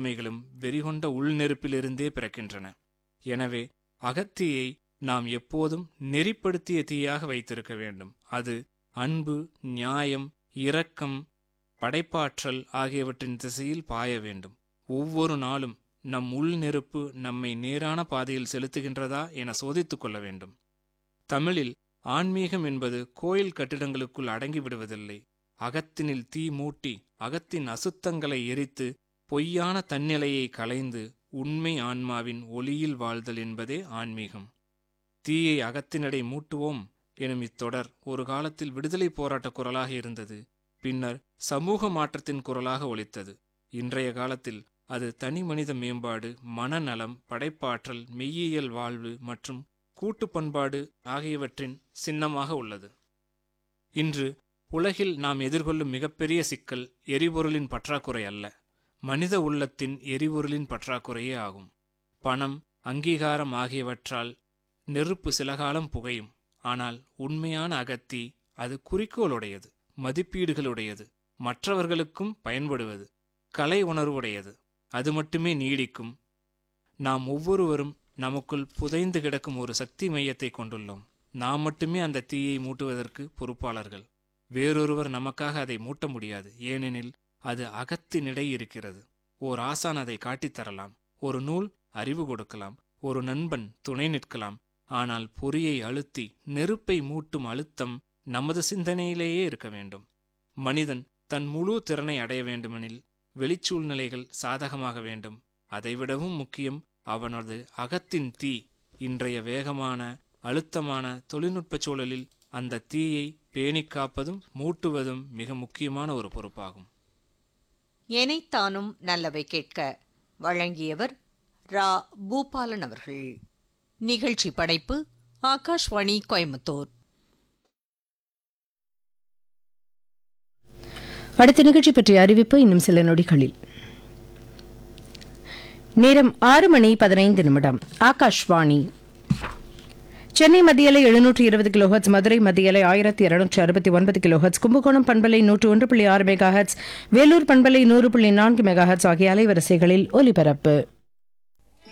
ஆளுமைகளும் வெறிகொண்ட உள்நெருப்பிலிருந்தே பிறக்கின்றன எனவே அகத்தீயை நாம் எப்போதும் நெறிப்படுத்திய தீயாக வைத்திருக்க வேண்டும் அது அன்பு நியாயம் இரக்கம் படைப்பாற்றல் ஆகியவற்றின் திசையில் பாய வேண்டும் ஒவ்வொரு நாளும் நம் உள் நெருப்பு நம்மை நேரான பாதையில் செலுத்துகின்றதா என சோதித்துக் கொள்ள வேண்டும் தமிழில் ஆன்மீகம் என்பது கோயில் கட்டிடங்களுக்குள் அடங்கிவிடுவதில்லை அகத்தினில் தீ மூட்டி அகத்தின் அசுத்தங்களை எரித்து பொய்யான தன்னிலையை களைந்து உண்மை ஆன்மாவின் ஒளியில் வாழ்தல் என்பதே ஆன்மீகம் தீயை அகத்தினடை மூட்டுவோம் எனும் இத்தொடர் ஒரு காலத்தில் விடுதலை போராட்ட குரலாக இருந்தது பின்னர் சமூக மாற்றத்தின் குரலாக ஒலித்தது இன்றைய காலத்தில் அது தனி மனித மேம்பாடு மனநலம் படைப்பாற்றல் மெய்யியல் வாழ்வு மற்றும் கூட்டு பண்பாடு ஆகியவற்றின் சின்னமாக உள்ளது இன்று உலகில் நாம் எதிர்கொள்ளும் மிகப்பெரிய சிக்கல் எரிபொருளின் பற்றாக்குறை அல்ல மனித உள்ளத்தின் எரிபொருளின் பற்றாக்குறையே ஆகும் பணம் அங்கீகாரம் ஆகியவற்றால் நெருப்பு சில காலம் புகையும் ஆனால் உண்மையான அகத்தி அது குறிக்கோளுடையது மதிப்பீடுகளுடையது மற்றவர்களுக்கும் பயன்படுவது கலை உணர்வுடையது அது மட்டுமே நீடிக்கும் நாம் ஒவ்வொருவரும் நமக்குள் புதைந்து கிடக்கும் ஒரு சக்தி மையத்தை கொண்டுள்ளோம் நாம் மட்டுமே அந்த தீயை மூட்டுவதற்கு பொறுப்பாளர்கள் வேறொருவர் நமக்காக அதை மூட்ட முடியாது ஏனெனில் அது அகத்தினிடை இருக்கிறது ஓர் ஆசான் அதை காட்டித் தரலாம் ஒரு நூல் அறிவு கொடுக்கலாம் ஒரு நண்பன் துணை நிற்கலாம் ஆனால் பொறியை அழுத்தி நெருப்பை மூட்டும் அழுத்தம் நமது சிந்தனையிலேயே இருக்க வேண்டும் மனிதன் தன் முழு திறனை அடைய வேண்டுமெனில் வெளிச்சூழ்நிலைகள் சாதகமாக வேண்டும் அதைவிடவும் முக்கியம் அவனது அகத்தின் தீ இன்றைய வேகமான அழுத்தமான தொழில்நுட்ப சூழலில் அந்த தீயை பேணிக் காப்பதும் மூட்டுவதும் மிக முக்கியமான ஒரு பொறுப்பாகும் எனைத்தானும் நல்லவை கேட்க வழங்கியவர் ரா பூபாலன் அவர்கள் நிகழ்ச்சி படைப்பு ஆகாஷ்வாணி கோயம்புத்தூர் அடுத்த நிகழ்ச்சி பற்றிய அறிவிப்பு இன்னும் சில நொடிகளில் நேரம் ஆறு மணி பதினைந்து நிமிடம் ஆகாஷ்வாணி சென்னை மத்தியலை எழுநூற்று இருபது கிலோஹர்ட்ஸ் மதுரை மத்தியலை ஆயிரத்தி இருநூற்று அறுபத்தி ஒன்பது கிலோஹர்ட்ஸ் கும்பகோணம் பண்பலை நூற்று ஒன்று புள்ளி ஆறு மெகாஹர்ட்ஸ் வேலூர் பண்பலை நூறு புள்ளி நான்கு மெகாஹர்ட்ஸ் ஆகிய அலைவரிசைகளில் ஒலிபரப்பு